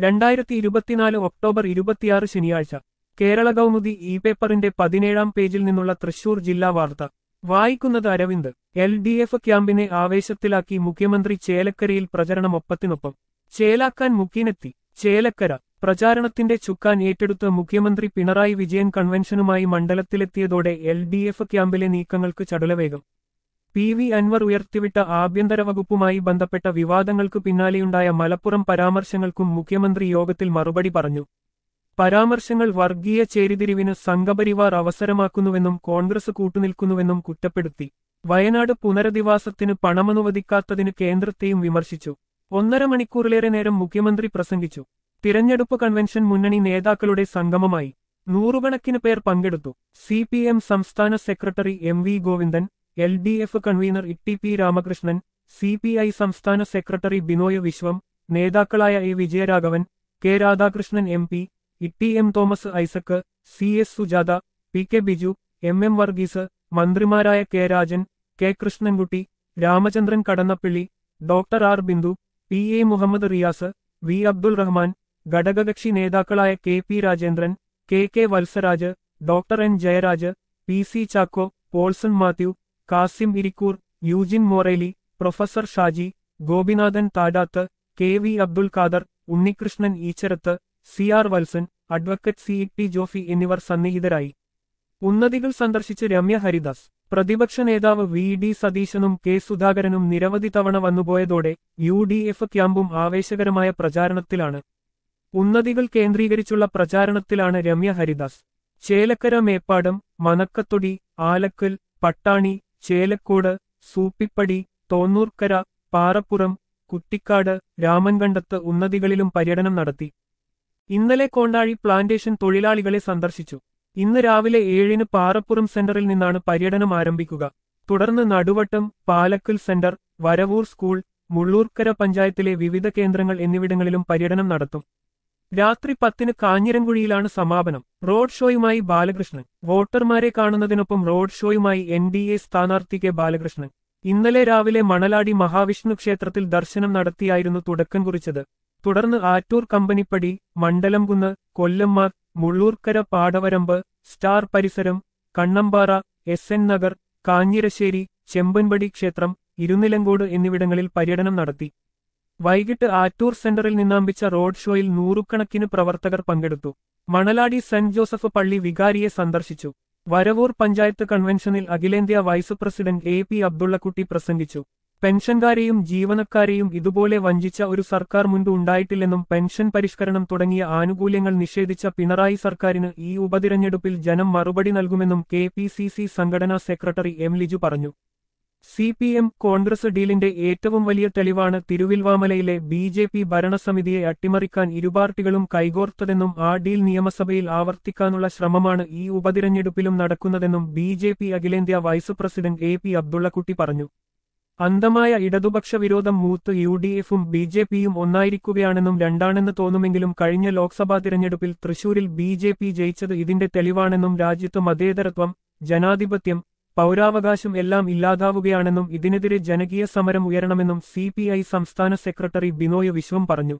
രണ്ടായിരത്തി ഇരുപത്തിനാല് ഒക്ടോബർ ഇരുപത്തിയാറ് ശനിയാഴ്ച കേരള കൗമുദി ഇ പേപ്പറിന്റെ പതിനേഴാം പേജിൽ നിന്നുള്ള തൃശൂർ ജില്ലാ വാർത്ത വായിക്കുന്നത് അരവിന്ദ് എൽ ഡി എഫ് ക്യാമ്പിനെ ആവേശത്തിലാക്കി മുഖ്യമന്ത്രി ചേലക്കരയിൽ പ്രചരണം ഒപ്പത്തിനൊപ്പം ചേലാക്കാൻ മുഖ്യനെത്തി ചേലക്കര പ്രചാരണത്തിന്റെ ചുക്കാൻ ഏറ്റെടുത്ത് മുഖ്യമന്ത്രി പിണറായി വിജയൻ കൺവെൻഷനുമായി മണ്ഡലത്തിലെത്തിയതോടെ എൽ ഡി എഫ് ക്യാമ്പിലെ നീക്കങ്ങൾക്ക് ചടുലവേഗം പി വി അൻവർ ഉയർത്തിവിട്ട ആഭ്യന്തര വകുപ്പുമായി ബന്ധപ്പെട്ട വിവാദങ്ങൾക്ക് പിന്നാലെയുണ്ടായ മലപ്പുറം പരാമർശങ്ങൾക്കും മുഖ്യമന്ത്രി യോഗത്തിൽ മറുപടി പറഞ്ഞു പരാമർശങ്ങൾ വർഗീയ ചേരിതിരിവിന് സംഘപരിവാർ അവസരമാക്കുന്നുവെന്നും കോൺഗ്രസ് കൂട്ടുനിൽക്കുന്നുവെന്നും കുറ്റപ്പെടുത്തി വയനാട് പുനരധിവാസത്തിന് പണമനുവദിക്കാത്തതിന് കേന്ദ്രത്തെയും വിമർശിച്ചു ഒന്നര മണിക്കൂറിലേറെ നേരം മുഖ്യമന്ത്രി പ്രസംഗിച്ചു തിരഞ്ഞെടുപ്പ് കൺവെൻഷൻ മുന്നണി നേതാക്കളുടെ സംഗമമായി നൂറുകണക്കിന് പേർ പങ്കെടുത്തു സി പി എം സംസ്ഥാന secretary M V Govindan L D F convener E P Ramakrishnan C P I സംസ്ഥാന സെക്രട്ടറി ബിനോയ് വിശ്വം നേതാക്കളായ A Vijayaraghavan K Radhakrishnan M P E M Thomas Isaac C S Sujatha P K Biju M M Varghese മന്ത്രിമാരായ K Rajan K Krishnankutty Ramachandran Kadannappally doctor R Bindu P A Muhammad Riyas V Abdul Rahman ഘടകകക്ഷി നേതാക്കളായ K P Rajendran K K Valsaraj doctor N Jayaraj P C Chacko Paulson Mathew Kasim Irikkur Eugine Moreli professor Shaji Gopinathan Thadath K V Abdul Khader Unnikrishnan Eecharath C R Valsan advocate C T Jofy എന്നിവർ സന്നിഹിതരായി ഉന്നതികൾ സന്ദർശിച്ച് രമ്യ ഹരിദാസ് പ്രതിപക്ഷ നേതാവ് V D സതീശനും K സുധാകരനും നിരവധി തവണ വന്നുപോയതോടെ യു ഡി എഫ് ക്യാമ്പും ആവേശകരമായ പ്രചാരണത്തിലാണ് ഉന്നതികൾ കേന്ദ്രീകരിച്ചുള്ള പ്രചാരണത്തിലാണ് രമ്യ ഹരിദാസ് ചേലക്കര മേപ്പാടം മനക്കത്തൊടി ആലക്കൽ പട്ടാണി ചേലക്കോട് സൂപ്പിപ്പടി തോന്നൂർക്കര പാറപ്പുറം കുട്ടിക്കാട് രാമൻകണ്ടത്ത് ഉന്നതികളിലും പര്യടനം നടത്തി ഇന്നലെ കോണ്ടാഴി പ്ലാന്റേഷൻ തൊഴിലാളികളെ സന്ദർശിച്ചു ഇന്ന് രാവിലെ ഏഴിന് പാറപ്പുറം സെന്ററിൽ നിന്നാണ് പര്യടനം ആരംഭിക്കുക തുടർന്ന് നടുവട്ടം പാലക്കൽ സെന്റർ വരവൂർ സ്കൂൾ മുള്ളൂർക്കര പഞ്ചായത്തിലെ വിവിധ കേന്ദ്രങ്ങൾ എന്നിവിടങ്ങളിലും പര്യടനം നടത്തും രാത്രി പത്തിന് കാഞ്ഞിരൻകുഴിയിലാണ് സമാപനം റോഡ് ഷോയുമായി ബാലകൃഷ്ണൻ വോട്ടർമാരെ കാണുന്നതിനൊപ്പം റോഡ് ഷോയുമായി എൻ ഡി എ സ്ഥാനാർത്ഥി കെ ബാലകൃഷ്ണൻ ഇന്നലെ രാവിലെ മണലാടി മഹാവിഷ്ണു ക്ഷേത്രത്തിൽ ദർശനം നടത്തിയായിരുന്നു തുടക്കം കുറിച്ചത് തുടർന്ന് ആറ്റൂർ കമ്പനിപ്പടി മണ്ഡലംകുന്ന് കൊല്ലമ്മാർ മുള്ളൂർക്കര പാടവരമ്പ് സ്റ്റാർ പരിസരം കണ്ണമ്പാറ എസ് എൻ നഗർ കാഞ്ഞിരശ്ശേരി ചെമ്പൻപടി ക്ഷേത്രം ഇരുനിലങ്കോട് എന്നിവിടങ്ങളിൽ പര്യടനം നടത്തി വൈകിട്ട് ആറ്റൂർ സെന്ററിൽ നിന്നാമ്പിച്ച റോഡ് ഷോയിൽ നൂറുകണക്കിന് പ്രവർത്തകർ പങ്കെടുത്തു മണലാടി സെന്റ് ജോസഫ് പള്ളി വികാരിയെ സന്ദർശിച്ചു വരവൂർ പഞ്ചായത്ത് കൺവെൻഷനിൽ അഖിലേന്ത്യാ vice president A P Abdullakutty പ്രസംഗിച്ചു പെൻഷൻകാരെയും ജീവനക്കാരെയും ഇതുപോലെ വഞ്ചിച്ച ഒരു സർക്കാർ മുൻപ് ഉണ്ടായിട്ടില്ലെന്നും പെൻഷൻ പരിഷ്കരണം തുടങ്ങിയ ആനുകൂല്യങ്ങൾ നിഷേധിച്ച പിണറായി സർക്കാരിന് ഈ ഉപതിരഞ്ഞെടുപ്പിൽ ജനം മറുപടി നൽകുമെന്നും കെ പി സി സി സംഘടനാ സെക്രട്ടറി എം ലിജു പറഞ്ഞു സി പി എം കോൺഗ്രസ് ഡീലിന്റെ ഏറ്റവും വലിയ തെളിവാണ് തിരുവിൽവാമലയിലെ ബി ജെ പി ഭരണസമിതിയെ അട്ടിമറിക്കാൻ ഇരുപാർട്ടികളും കൈകോർത്തതെന്നും ആ ഡീൽ നിയമസഭയിൽ ആവർത്തിക്കാനുള്ള ശ്രമമാണ് ഈ ഉപതിരഞ്ഞെടുപ്പിലും നടക്കുന്നതെന്നും ബി ജെ പി അഖിലേന്ത്യാ vice president A P Abdullakutty പറഞ്ഞു അന്ധമായ ഇടതുപക്ഷ വിരോധം മൂത്ത് യു ഡി എഫും ബി ജെ പിയും ഒന്നായിരിക്കുകയാണെന്നും രണ്ടാണെന്ന് തോന്നുമെങ്കിലും കഴിഞ്ഞ ലോക്സഭാ തിരഞ്ഞെടുപ്പിൽ തൃശൂരിൽ ബി ജെ പി ജയിച്ചത് ഇതിന്റെ തെളിവാണെന്നും രാജ്യത്ത് മതേതരത്വം ജനാധിപത്യം പൗരാവകാശം എല്ലാം ഇല്ലാതാവുകയാണെന്നും ഇതിനെതിരെ ജനകീയ സമരം ഉയരണമെന്നും സി സംസ്ഥാന സെക്രട്ടറി ബിനോയ് വിശ്വം പറഞ്ഞു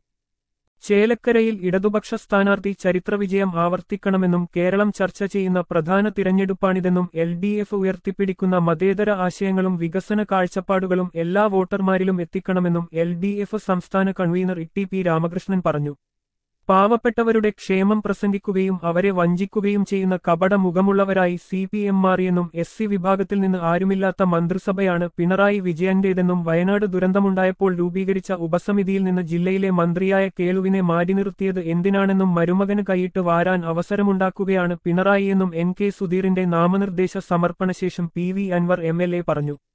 ചേലക്കരയിൽ ഇടതുപക്ഷ സ്ഥാനാർത്ഥി ചരിത്രവിജയം ആവർത്തിക്കണമെന്നും കേരളം ചർച്ച ചെയ്യുന്ന പ്രധാന തിരഞ്ഞെടുപ്പാണിതെന്നും എൽ ഡി എഫ് ഉയർത്തിപ്പിടിക്കുന്ന മതേതര ആശയങ്ങളും വികസന കാഴ്ചപ്പാടുകളും എല്ലാ വോട്ടർമാരിലും എത്തിക്കണമെന്നും എൽ ഡി എഫ് സംസ്ഥാന കൺവീനർ ഇ പി രാമകൃഷ്ണൻ പറഞ്ഞു പാവപ്പെട്ടവരുടെ ക്ഷേമം പ്രസംഗിക്കുകയും അവരെ വഞ്ചിക്കുകയും ചെയ്യുന്ന കപട മുഖമുള്ളവരായി സി പി എം മാറിയെന്നും എസ് സി വിഭാഗത്തിൽ നിന്ന് ആരുമില്ലാത്ത മന്ത്രിസഭയാണ് പിണറായി വിജയന്റേതെന്നും വയനാട് ദുരന്തമുണ്ടായപ്പോൾ രൂപീകരിച്ച ഉപസമിതിയിൽ നിന്ന് ജില്ലയിലെ മന്ത്രിയായ കേളുവിനെ മാറ്റി നിർത്തിയത് എന്തിനാണെന്നും മരുമകന് കൈയിട്ട് വാരാൻ അവസരമുണ്ടാക്കുകയാണ് പിണറായിയെന്നും എൻ കെ സുധീറിന്റെ നാമനിർദ്ദേശ സമർപ്പണശേഷം P V Anvar M L A പറഞ്ഞു